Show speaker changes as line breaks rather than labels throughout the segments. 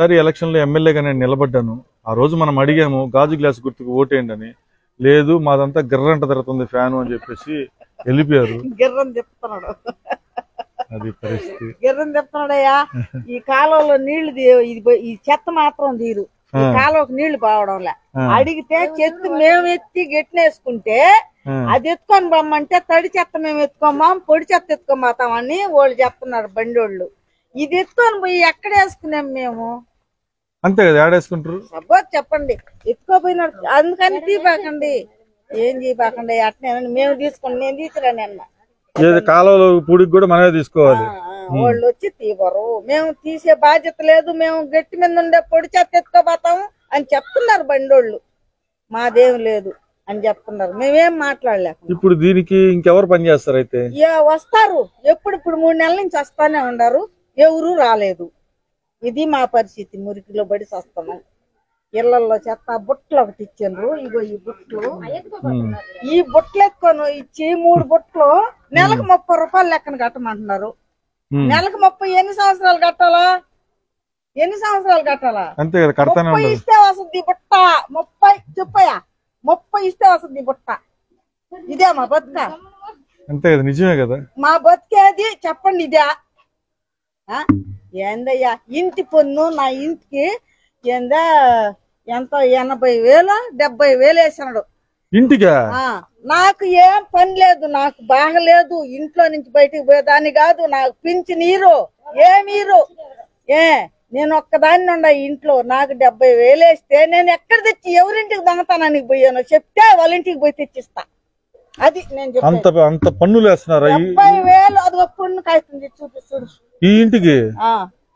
పోయినసారి ఎలక్షన్ లో ఎమ్మెల్యేగా నేను నిలబడ్డాను ఆ రోజు మనం అడిగాము గాజు గ్లాస్ గుర్తుకు ఓటేయండి అని లేదు మాదంతా గిర్రంట తిరుగుతుంది ఫ్యాను అని చెప్పేసి వెళ్ళిపోయారు
గిర్రం తిప్పుతున్నాడు
అది పరిస్థితి
గిర్రం తిప్పుతున్నాడయ్యా ఈ కాలువలో నీళ్లు తీ- ఇది పోయి- ఈ చెత్త మాత్రం తీరు ఈ కాలువకు నీళ్లు పోవడంలే
ఆ.
అడిగితే చెత్త మేము ఎత్తి గెట్టినేసుకుంటే
ఆ.
అది ఎత్తుకొని బమ్మంటే తడి చెత్త మేము ఎత్తుకోమాం పొడి చెత్త ఎత్తుకోమాతామని వాళ్ళు చెప్తున్నారు బండోళ్ళు ఇది ఎత్తుకొని పోయి ఎక్కడ వేసుకున్నాం మేము
అంతే కదా ఆడేసుకుంటారు
సపోజ్ చెప్పండి ఎత్తుకోపోయినాడు అందుకని తీపాకండి ఏం తీపాకండి అట్నే మేము తీసుకోండి నేను తీసుకురాని అన్న
ఏది కాలువలో పూడికి కూడా మనమే తీసుకోవాలి
ఆ, వాళ్ళు వచ్చి తీవరు మేము తీసే బాధ్యత లేదు మేము గట్టి మీద ఉండే పొడి చెత్త ఎత్తుకోపోతాం అని చెప్తున్నారు బండోళ్ళు మాదేం లేదు అని చెప్తున్నారు మేమేం మాట్లాడలేక
ఇప్పుడు దీనికి ఇంకెవరు పని చేస్తారు అయితే
ఏ వస్తారు ఎప్పుడు ఇప్పుడు మూడు నెలల నుంచి వస్తానే ఉన్నారు ఎవరు రాలేదు ఇది మా పరిస్థితి మురికిలో పడి వస్తున్నాం ఇళ్లలో చెత్త బుట్టలు ఒకటి ఇచ్చిండ్రు ఇగో ఈ బుట్టలు
ఉమ్.
ఈ బుట్టలు ఎత్తుకొని ఇచ్చి మూడు బుట్టలు నెలకు ముప్పై రూపాయలు లెక్కన కట్టమంటున్నారు
ఉమ్.
నెలకు ముప్పై ఎన్ని సంవత్సరాలు కట్టాలా ఎన్ని సంవత్సరాలు కట్టాలా
అంతే కదా కడతానే
ముప్పై
ఉండదు
ఇస్తే వస్తుంది ఈ బుట్ట ముప్పై చెప్పయ్యా ముప్పై ఇస్తే వస్తుంది ఈ బుట్ట ఇదే మా బతుక
అంతే కదా నిజమే కదా
మా బతికేది చెప్పండి ఇదే ఆ? ఏందయ్యా ఇంటి పన్ను నా ఇంటికి ఏందా ఎంత ఎనభై వేలు డెబ్బై వేలు వేసినాడు
ఇంటికా
ఆ, నాకు ఏం పని లేదు నాకు బాగలేదు ఇంట్లో నుంచి బయటికి పోయేదాన్ని కాదు నాకు పింఛి నీరు ఏమీరు ఏ నేను ఒక్కదాన్ని ఉండ ఇంట్లో నాకు డెబ్బై వేలు వేస్తే నేను ఎక్కడ తెచ్చి ఎవరింటికి దొంగతనానికి పోయానో చెప్తే వాళ్ళ ఇంటికి పోయి తెచ్చిస్తా అది నేను
అంత
చెప్పేది
అంత పన్నులు వేస్తున్నారా ఈ-
డెబ్బై వేలు అది ఒక పుణ్య కాస్తుంది చూపిస్తుడు
ఈ ఇంటికి
ఆ.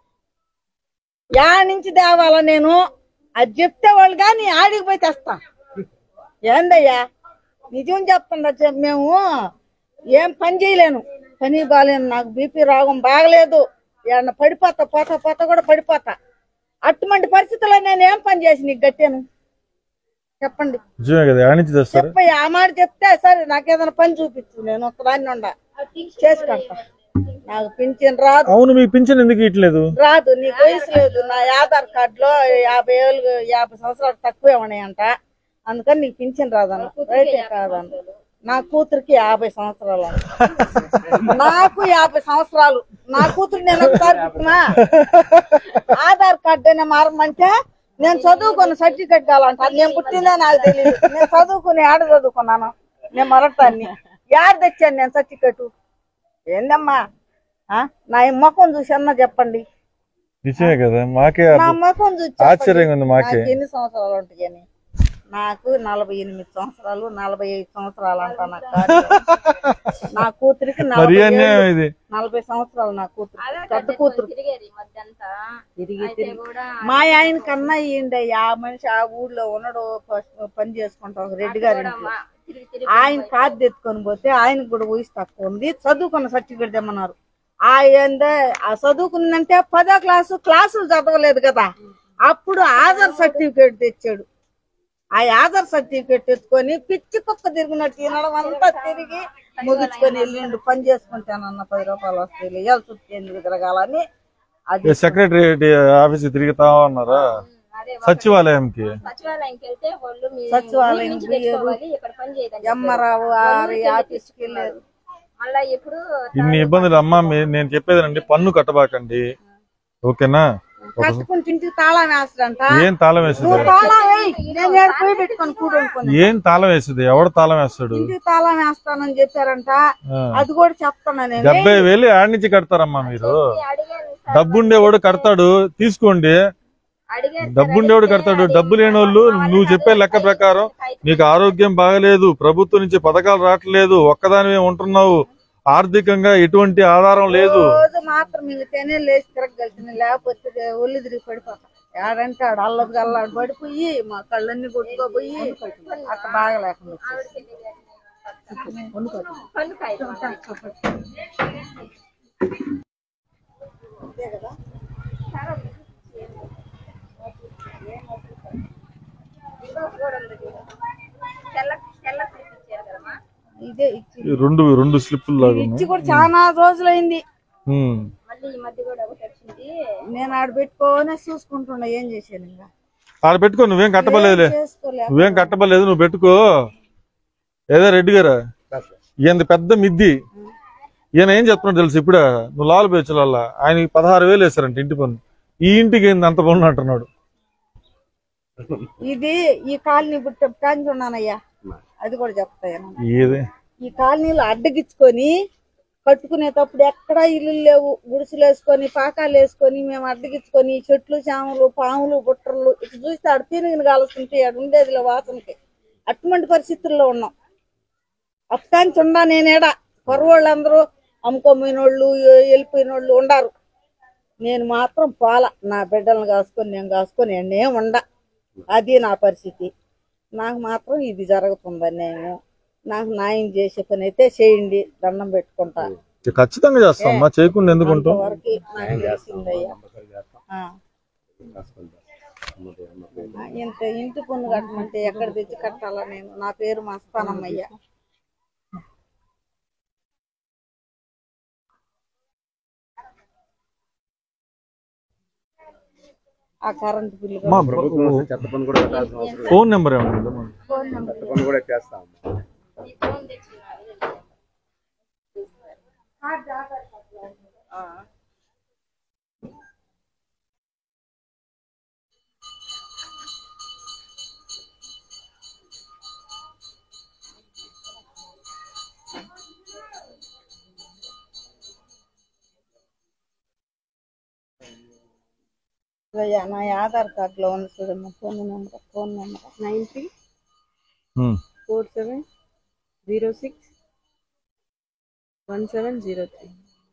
యా నుంచి తేవాలా నేను అది చెప్తే వాళ్ళు కానీ ఆడికి పోయి తెస్తా ఏందయ్యా నిజం చెప్తుండ చెప్ మేము ఏం పని చేయలేను పని బాగాలేను నాకు బీపీ రోగం బాగలేదు ఏమన్నా పడిపోతా పోతా పోతా కూడా పడిపోతా అటువంటి పరిస్థితుల్లో నేను ఏం పని చేసి నీకు గట్టాను చెప్పండి
నిజమే కదా ఆ నుంచి తెస్తారు
చెప్పయ్య ఆ మాట చెప్తే సరే నాకేదైనా పని చూపించు నేను ఒక్కదాన్ని ఉండ చేసి పెడతా నాకు పింఛన్ రాదు
అవును మీకు పింఛన్ ఎందుకు ఇట్లేదు
రాదు నీకు వయసు లేదు నా ఆధార్ కార్డు లో యాభై ఏళ్ళు యాభై సంవత్సరాలు తక్కువే ఉన్నాయంట అందుకని నీకు పింఛన్ రాదన్న రైతే కాదన్న నా కూతురికి యాభై సంవత్సరాలు అంట. నాకు యాభై సంవత్సరాలు నా కూతురు నేను ఒకసారి పుట్టినా ఆధార్ కార్డు అయినా మారమంటే నేను చదువుకున్న సర్టిఫికెట్ కావాలంట అది నేను పుట్టిందే నాకు తెలియదు నేను చదువుకుని ఆడ చదువుకున్నాను నేను మరొకదాన్ని యాడ తెచ్చాను నేను సర్టిఫికెట్ ఏందమ్మా ఆ? నా ఈ ముఖం చూసి అన్న చెప్పండి
నిజమే కదా మాకే
నా
అర్థం.
ముఖం చూసి చెప్పండి.
ఆశ్చర్యంగా ఉంది మాకే
నాకు ఎన్ని సంవత్సరాలు ఉంటాయని నాకు నలభై ఎనిమిది సంవత్సరాలు నలభై ఐదు సంవత్సరాలు అంట నా కాదు. నా కూతురికి
మరి
నలభై
అన్యాయం
ఏళ్ళు.
ఇది
నలభై సంవత్సరాలు నా కూతురు పెద్ద కూతురు
తిరిగేది ఈ మధ్య అంతా
తిరిగి తిరిగి
కూడా
మా ఆయన కన్నా ఇయ్యండి ఆ మనిషి ఆ ఊర్లో ఉన్నాడు ప- పని చేసుకుంటాం ఒక రెడ్డి గారి ఇంట్లో
తిరిగి తిరిగి
ఆయన కార్డు ఎత్తుకొని పోతే ఆయనకు కూడా వయసు తక్కువ ఉంది చదువుకున్న సర్టిఫికేట్ తెమ్మన్నారు ఆయన ఆ చదువుకుందంటే పదో క్లాసు క్లాసులు చదవలేదు కదా అప్పుడు ఆధార్ సర్టిఫికేట్ తెచ్చాడు ఆ ఆధార్ సర్టిఫికేట్ ఎత్తుకొని పిచ్చి కుక్క తిరిగినట్టు తినడం అంతా తిరిగి ముగించుకొని వెళ్ళిండు పని చేసుకుంటానన్న పది రూపాయలు వస్తాయి ఇవాళ చుట్టూ ఎందుకు తిరగాలని అది
సెక్రటరీ ఆఫీస్ తిరుగుతా ఉన్నారా
అదే
సచివాలయంకి
సచివాలయంకి వెళ్తే వాళ్ళు మీ
సచివాలయం
ఊరి నుంచి
పోయారు.
తెచ్చుకోవాలి ఇక్కడ పని చేయదని
ఎమ్మరావు ఆరి ఆఫీస్కి వెళ్ళారు
మళ్ళా ఎప్పుడు
ఇన్ని ఇబ్బందులు అమ్మా మీ- నేను చెప్పేదేనండి పన్ను కట్టబాకండి ఓకేనా ఒక-
కట్టుకుని ఇంటికి తాళం వేస్తాడంట
ఏం తాళం వేస్తుంది
నువ్వు తాళం వేయి నేను ఏడు పోయి పెట్టుకొని కూడుకొని
ఏం తాళం వేస్తుంది ఎవడు తాళం వేస్తాడు
ఇంటికి తాళం వేస్తానని చెప్పారంట
ఆ.
అది కూడా చెప్తాను నేను
డెబ్బై వేలు ఆడి నుంచి కడతారమ్మా మీరు
అడిగాను
డబ్బుండేవాడు కడతాడు తీసుకోండి
అడిగారు
డబ్బుండేవాడు కడతాడు డబ్బు లేని వాళ్ళు నువ్వు చెప్పే లెక్క ప్రకారం నీకు ఆరోగ్యం బాగలేదు ప్రభుత్వం నుంచి పథకాలు రావట్లేదు ఒక్కదానివే ఉంటున్నావు ఆర్థికంగా ఎటువంటి ఆధారం లేదు
రోజు మాత్రం మిగితేనే లేచి తిరగలుగుతుంది లేకపోతే ఒళ్ళు తిరిగి పడిపోతా ఏడంటే ఆడు అల్లది గల్లాడు పడిపోయి మా కళ్ళన్నీ కొట్టుకోపోయి అట్ట బాగా లేకుండా
పన్ను కాగితం తెల్ల తెల్ల స్లిప్ ఇచ్చారు కదమ్మా
ఇదే ఇచ్చి
ఈ రెండు రెండు స్లిప్పులు లాగా
ఇచ్చి కూడా చాలా రోజులైంది
ఉన్నాయి.
మళ్ళీ ఈ మధ్య కూడా ఒకటి వచ్చింది
నేను ఆడ పెట్టుకోనే చూసుకుంటున్నా ఏం చేశాను ఇంకా
ఆడ పెట్టుకో నువ్వేం కట్టబలేదులే
చేసుకోలే
నువ్వేం కట్టబలేదు నువ్వు పెట్టుకో ఏదో రెడ్డి గారా ఈయన పెద్ద మిద్ది ఈయన ఏం చెప్తున్నాడు తెలుసు ఇప్పుడు నువ్వు లాలు పేచులల్లా ఆయనకి పదహారు వేలు వేశారంట ఇంటి పన్ను ఈ ఇంటికి ఏంది అంత పన్ను అంటున్నాడు
ఇది ఈ కాలనీ బుట్ట కాంచి ఉన్నానయ్యా అది కూడా చెప్తాను
ఏది
ఈ కాలనీలో అడ్డగించుకొని కట్టుకునేటప్పుడు ఎక్కడా ఇల్లు లేవు గుడిసెలు వేసుకొని పాకాలు వేసుకొని మేము అడ్డగించుకొని చెట్లు చాములు పాములు బుట్టలు ఇటు చూస్తే అడు పీనుగిన కాలుస్తుంటే అటు ఉండేదిలే వాసనకి అటువంటి పరిస్థితుల్లో ఉన్నాం అప్పటానికి ఉండా నేనేడా పొరవాళ్ళందరూ అమ్ముకోపోయిన వాళ్ళు వెళ్ళిపోయిన వాళ్ళు ఉండారు నేను మాత్రం పోల నా బిడ్డలను కాసుకొని నేను కాసుకొని నేనే ఉండ అది నా పరిస్థితి నాకు మాత్రం ఇది జరుగుతుందని నేను నాకు న్యాయం చేసే పని అయితే చేయండి దండం పెట్టుకుంటా
ఖచ్చితంగా చేస్తాం అమ్మా చేయకుండా ఎందుకుంటాం
అంతవరకు నాకు తెలిసిందయ్యా ఆ. ఇంత ఇంటి పన్ను కట్టమంటే ఎక్కడ తెచ్చి కట్టాలా నేను నా పేరు మస్తానమ్మయ్య ఆ కరెంట్ బిల్లు
అమ్మా,
చెత్త పని కూడా కట్టాల్సిన అవసరం లేదు.
ఫోన్ నెంబర్ ఏమన్నా ఉందా?
ఫోన్ నెంబర్
చెత్త పని కూడా చేస్తాం
అయ్యా, నా ఆధార్ కార్డు లో ఉంది చూడమ్మా phone number phone number nine three
um.
Four seven zero six one seven zero three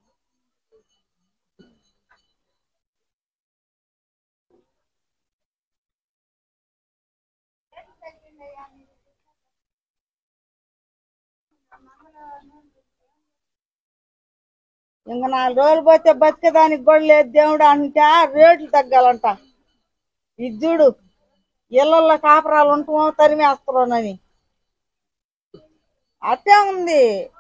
ఇంకా నాలుగు రోజులు పోతే బతికేదానికి కూడా లేదు దేవుడు అంటే రేట్లు తగ్గాలంట ఇది చూడు ఇళ్ళల్లో కాపురాలు ఉంటామో తరిమేస్తారోనని అట్టే ఉంది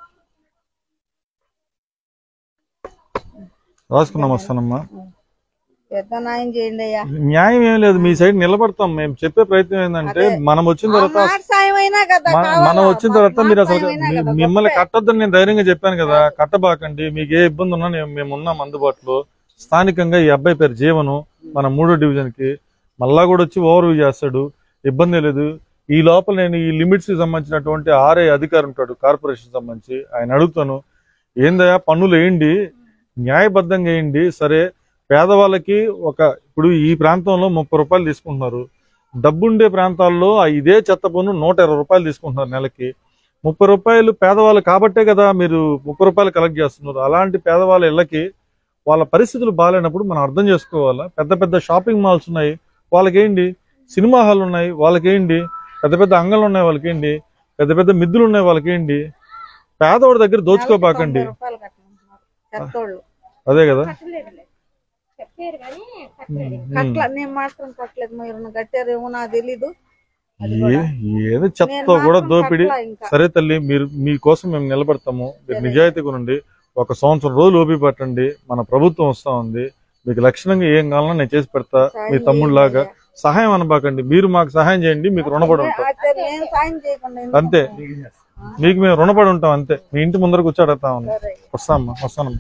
రాసుకున్నాం వస్తానమ్మా
పెద్ద న్యాయం చేయండి అయ్యా
న్యాయం ఏం లేదు మీ సైడ్ నిలబడతాం మేము చెప్పే ప్రయత్నం ఏంటంటే మనం వచ్చిన
ఆ
తర్వాత
మాట సాయం అయినా కదా
మన-
కావాలా?
మనం వచ్చిన తర్వాత
మాట
మీరు అసలు
సాయం అయినా
మీ-
కదా
మిమ్మల్ని
గొప్పే.
కట్టొద్దని నేను ధైర్యంగా చెప్పాను కదా కట్టబాకండి మీకు ఏ ఇబ్బంది ఉన్నా నేను- మేము ఉన్నాం అందుబాటులో స్థానికంగా ఈ అబ్బాయి పేరు జీవను మన మూడో డివిజన్ కి మళ్ళా కూడా వచ్చి ఓవర్వ్యూ చేస్తాడు ఇబ్బంది లేదు ఈ లోపల నేను ఈ లిమిట్స్ కి సంబంధించినటువంటి ఆర్ఐ అధికారి ఉంటాడు కార్పొరేషన్ సంబంధించి ఆయన అడుగుతాను ఏందయ్యా పన్నులు వేయండి న్యాయబద్ధంగా వేయండి సరే పేదవాళ్ళకి ఒక ఇప్పుడు ఈ ప్రాంతంలో ముప్పై రూపాయలు తీసుకుంటున్నారు డబ్బుండే ప్రాంతాల్లో ఆ ఇదే చెత్త పన్ను నూట ఇరవై రూపాయలు తీసుకుంటున్నారు నెలకి ముప్పై రూపాయలు పేదవాళ్ళు కాబట్టే కదా మీరు ముప్పై రూపాయలు కలెక్ట్ చేస్తున్నారు అలాంటి పేదవాళ్ళ ఇళ్ళకి వాళ్ళ పరిస్థితులు బాగాలేనప్పుడు మనం అర్థం చేసుకోవాలా పెద్ద పెద్ద షాపింగ్ మాల్స్ ఉన్నాయి వాళ్ళకేంటి సినిమా హాల్ ఉన్నాయి వాళ్ళకేంటి పెద్ద పెద్ద అంగళ్ళు ఉన్నాయి వాళ్ళకేంటి పెద్ద పెద్ద మిద్దులు ఉన్నాయి వాళ్ళకేంటి పేదవాడి దగ్గర దోచుకోబాకండి
తొంభై రూపాయలు కట్టమంటున్నారు చెత్తోళ్ళు
అదే కదా
కట్టలేదులే చెప్పారు కానీ కట్టలేదు
కట్ల నేను మాత్రం కట్టలేదు మీరు కట్టారేమో నాకు తెలీదు అది
ఏ-
కూడా.
ఏదో
నేను
చెత్త కూడా
మాత్రం
దోపిడి
కట్టలా ఇంకా.
సరే తల్లి మీరు మీకోసం మేము నిలబడతాము మీరు నిజాయితీగా ఉండండి ఒక సంవత్సరం రోజులు ఓపి పట్టండి మన ప్రభుత్వం వస్తా ఉంది మీకు లక్షణంగా ఏం కావాలన్నా నేను చేసి పెడతా మీ తమ్ముళ్ళలాగా సహాయం అనబాకండి మీరు మాకు సహాయం చేయండి మీకు రుణపడి ఉంటాం
అయితే నేను సాయం చేయకుండా ఎందుకు
అంతే మీకు మేము రుణపడి ఉంటాం అంతే మీ ఇంటి ముందర కూర్చోడతా ఉంది
సరే.
వస్తామ్మా వస్తానమ్మా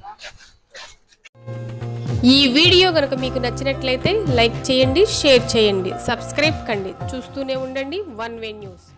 ఈ వీడియో కనుక మీకు నచ్చినట్లయితే లైక్ చేయండి షేర్ చేయండి సబ్స్క్రైబ్ కండి చూస్తూనే ఉండండి వన్ వే న్యూస్